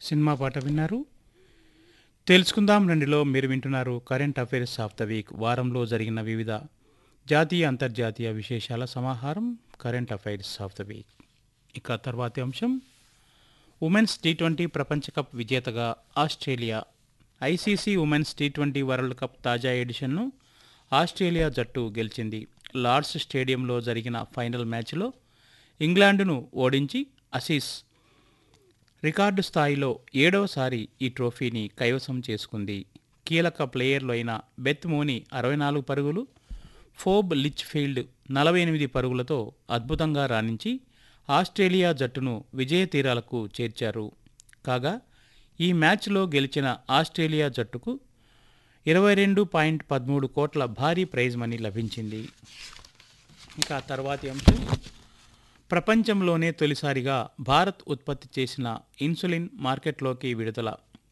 cinema పాట విన్నారు తెలుసుకుందాం రెండులో మీరు వింటున్నారు current affairs of the week వారంలో జరిగిన వివిధ జాతీయ అంతర్జాతీయ విశేషాల సమాహారం current affairs of the week ఇక తర్వాతి అంశం ఉమెన్స్ టీ ట్వంటీ ప్రపంచ కప్ విజేతగా Australia ICC women's T twenty world cup తాజా ఎడిషన్ను ఆస్ట్రేలియా జట్టు గెలిచింది లార్డ్స్ స్టేడియంలో జరిగిన ఫైనల్ మ్యాచ్లో ఇంగ్లాండును ఓడించి అసీస్ రికార్డు స్థాయిలో ఏడవసారి ఈ ట్రోఫీని కైవసం చేసుకుంది కీలక ప్లేయర్లు అయిన బెత్ మోని అరవై నాలుగు పరుగులు ఫోబ్ లిచ్ఫీల్డ్ నలభై ఎనిమిది పరుగులతో అద్భుతంగా రాణించి ఆస్ట్రేలియా జట్టును విజయ తీరాలకు చేర్చారు కాగా ఈ మ్యాచ్లో గెలిచిన ఆస్ట్రేలియా జట్టుకు ఇరవై రెండు పాయింట్ పదమూడు కోట్ల భారీ ప్రైజ్ మనీ లభించింది ఇంకా తర్వాతి అంశం ప్రపంచంలోనే తొలిసారిగా భారత్ ఉత్పత్తి చేసిన ఇన్సులిన్ మార్కెట్లోకి విడుదల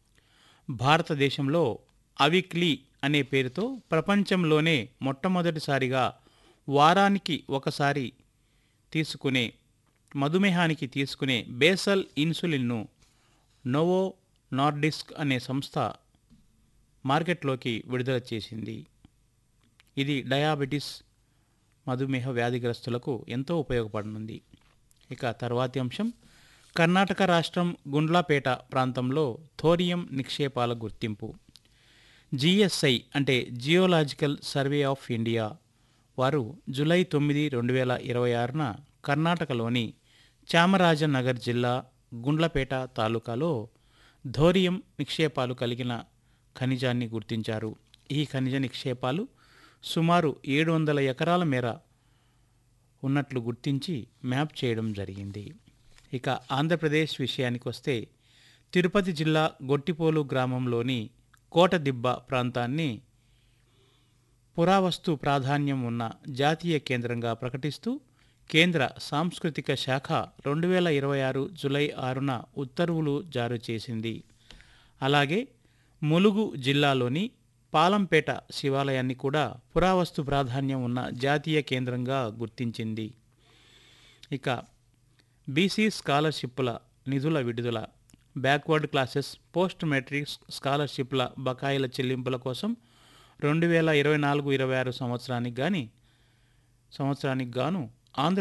భారతదేశంలో అవిక్లీ అనే పేరుతో ప్రపంచంలోనే మొట్టమొదటిసారిగా వారానికి ఒకసారి తీసుకునే మధుమేహానికి తీసుకునే బేసల్ ఇన్సులిన్ను నోవో నార్డిస్క్ అనే సంస్థ మార్కెట్లోకి విడుదల చేసింది ఇది డయాబెటిస్ మధుమేహ వ్యాధిగ్రస్తులకు ఎంతో ఉపయోగపడనుంది ఇక తర్వాతి అంశం కర్ణాటక రాష్ట్రం గుండ్లాపేట ప్రాంతంలో థోరియం నిక్షేపాల గుర్తింపు జిఎస్ఐ అంటే జియోలాజికల్ సర్వే ఆఫ్ ఇండియా వారు జూలై తొమ్మిది రెండు వేల ఇరవై ఆరున కర్ణాటకలోని చామరాజనగర్ జిల్లా గుండ్లపేట తాలూకాలో ధోరియం నిక్షేపాలు కలిగిన ఖనిజాన్ని గుర్తించారు ఈ ఖనిజ నిక్షేపాలు సుమారు ఏడు వందల ఎకరాల మేర ఉన్నట్లు గుర్తించి మ్యాప్ చేయడం జరిగింది ఇక ఆంధ్రప్రదేశ్ విషయానికి వస్తే తిరుపతి జిల్లా గొట్టిపోలు గ్రామంలోని కోటదిబ్బ ప్రాంతాన్ని పురావస్తు ప్రాధాన్యం ఉన్న జాతీయ కేంద్రంగా ప్రకటిస్తూ కేంద్ర సాంస్కృతిక శాఖ రెండు వేల ఇరవై ఆరు జులై ఆరున ఉత్తర్వులు జారీ చేసింది అలాగే ములుగు జిల్లాలోని పాలంపేట శివాలయాన్ని కూడా పురావస్తు ప్రాధాన్యం ఉన్న జాతీయ కేంద్రంగా గుర్తించింది ఇక బీసీ స్కాలర్షిప్ల నిధుల విడుదల బ్యాక్వర్డ్ క్లాసెస్ పోస్ట్ మెట్రిక్ స్కాలర్షిప్ల బకాయిల చెల్లింపుల కోసం రెండు వేల ఇరవై నాలుగు ఇరవై ఆరు సంవత్సరానికి గాని సంవత్సరానికి గాను ఆంధ్ర